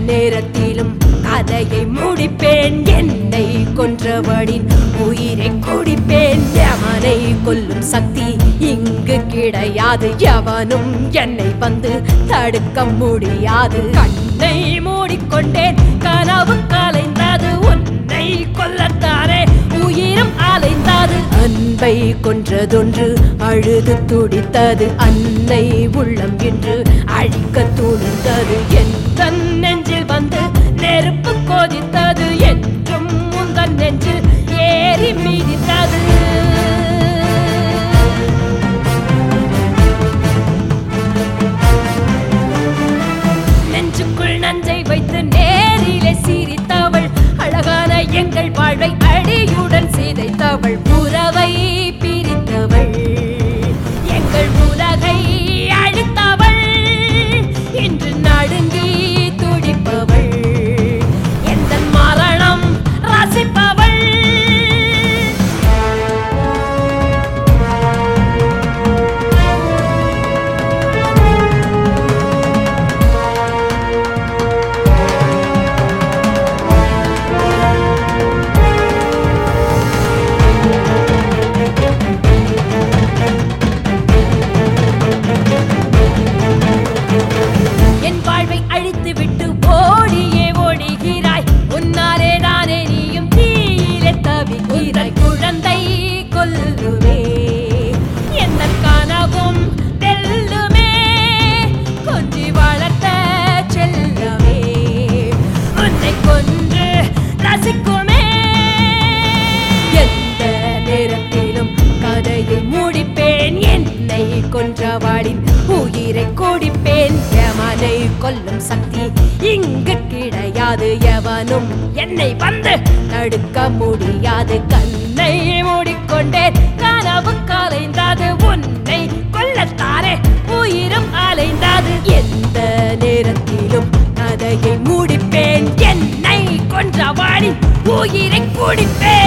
நேரத்திலும் கதையை முடிப்பேன் என்னை கொன்றவனின் உயிரை குடிப்பேன் யமனை கொல்லும் சக்தி இங்கு கிடையாது எவனும் என்னை வந்து தடுக்க முடியாது கண்ணை மூடிக்கொண்டேன் கனவு கலைந்தது உன்னை கொல்லத்தானே உயிரும் அலைந்தது அன்பை கொன்றதொன்று அழுது துடித்தது அன்னை உள்ளம் என்று அழிக்க துணிந்தது எந்த நெஞ்சில் வந்து நெருப்பு கொதித்தது என்றும் முந்தன் நெஞ்சில் ஏறி மீதித்தது நெஞ்சுக்குள் நஞ்சை வைத்து நேரிலே சிரித்தவள் அழகான எங்கள் வாழ்வை அடியுடன் சிதைத்தவள் உறவை பிரித்தவள் எங்கள் உலகை அழித்தவள் இன்று நடுங்கி துடிப்பவள் எந்த மரணம் ரசிப்பவள் என் வாழ்வை அழித்து விட்டு ஓடியே ஓடுகிறாய் உன்னாலே தானே நீயும் தீயிலே தவிக்கிறாய் குழந்தை கொல்லுமே என்ன கனவும் வெல்லுமே கொஞ்சி வளர்த்த செல்லமே உன்னை கொன்று ரசிக்குமே எந்த நேரத்திலும் கதையை முடிப்பேன் என்னை கொன்றவாளின் உயிரை குடிப்பேன் எமனை கொல்லும் சக்தி இங்கு கிடையாது எவனும் என்னை வந்து தடுக்க முடியாது கண்ணை மூடிக்கொண்டேன் கனவு கலைந்தது உன்னை கொல்லத்தாரே உயிரும் அலைந்தது எந்த நேரத்திலும் கதையை முடிப்பேன் என்னை கொன்றவாளின் உயிரை குடிப்பேன்